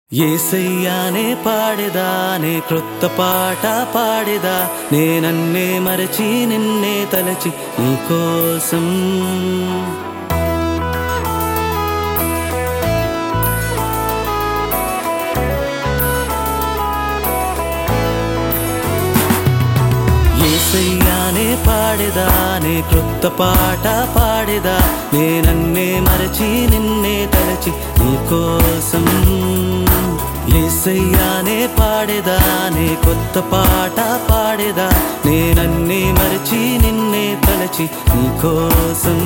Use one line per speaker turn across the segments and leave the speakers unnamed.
ఏసయ్యానే పాడేదానే క్రొత్త పాట పాడేదా నేనన్నే మరచి నిన్నే తలచి నీకోసం ఏసయ్యానే పాడేదానే క్రొత్త పాట పాడేదా నేనన్నే మరచి నిన్నే తలచి నీకోసం ఏసయ్యానే పాడేదానే కొత్త పాట పాడేదా నేనన్నే మరచి నిన్నే తలచి నీకోసం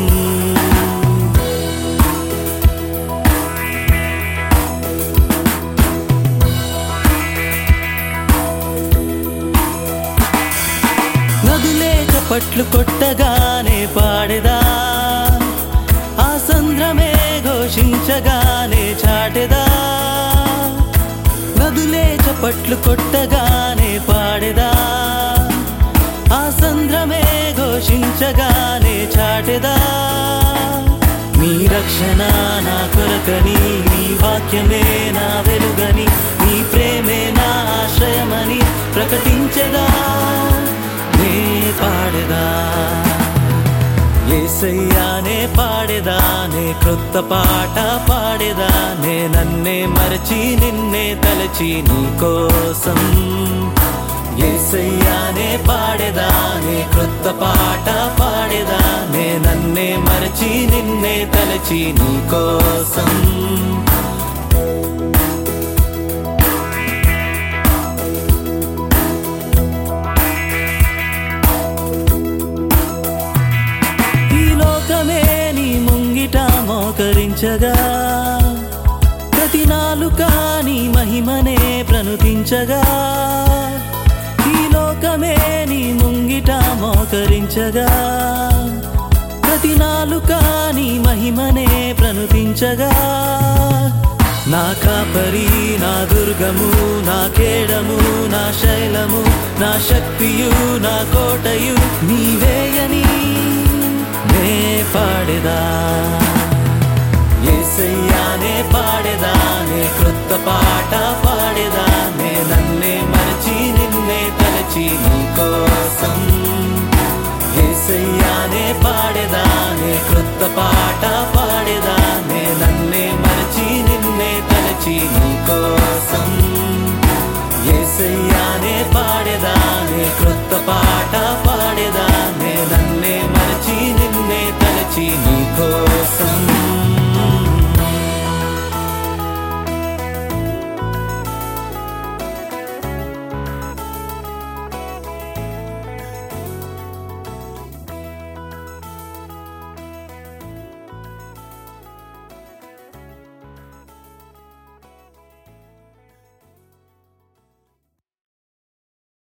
నదులే చప్పట్లు కొట్టగానే పాడేదా ఆ సంద్రమే ఘోషించగానే చాటెదా నదులే చప్పట్లు కొట్టగానే పాడేదా ఆ సంద్రమే ఘోషించగానే చాటెదా నీ రక్షణ నా కొరకని నీ వాక్యమే నా వెలుగని నీ ప్రేమే నా ఆశ్రయమని ప్రకటించదా నే పాడేదా ఏసయ్యానే పాడేదా నే క్రొత్త పాట పాడేదా నే నన్నే మరచి నిన్నే తలచి నీకోసం ఏసయ్యానే పాడేదా నే క్రొత్త పాట పాడేదా నే నన్నే మరచి నిన్నే తలచి నీకోసం ఈ లోకమే నీ ముంగిట మోకరించగా ప్రతి నాలుక నీ మహిమనే ప్రనుతించగా ఈ లోకమే నీ ముంగిట మోకరించగా ప్రతి నాలుక నీ మహిమనే ప్రనుతించగా నా కాపరి నా దుర్గము నా కేడము నా శైలము నా శక్తియు నా కోటయు నీవేయని నే పాడేదా ఏసయ్యానే పాడేదా నే క్రొత్త పాట పాడేదా నే నన్నే మరచి నిన్నే తలచి నీకోసం ఏసయ్యానే పాడేదా నే క్రొత్త పాట పాడేదా నే నన్నే మరచి నిన్నే తలచి నీకోసం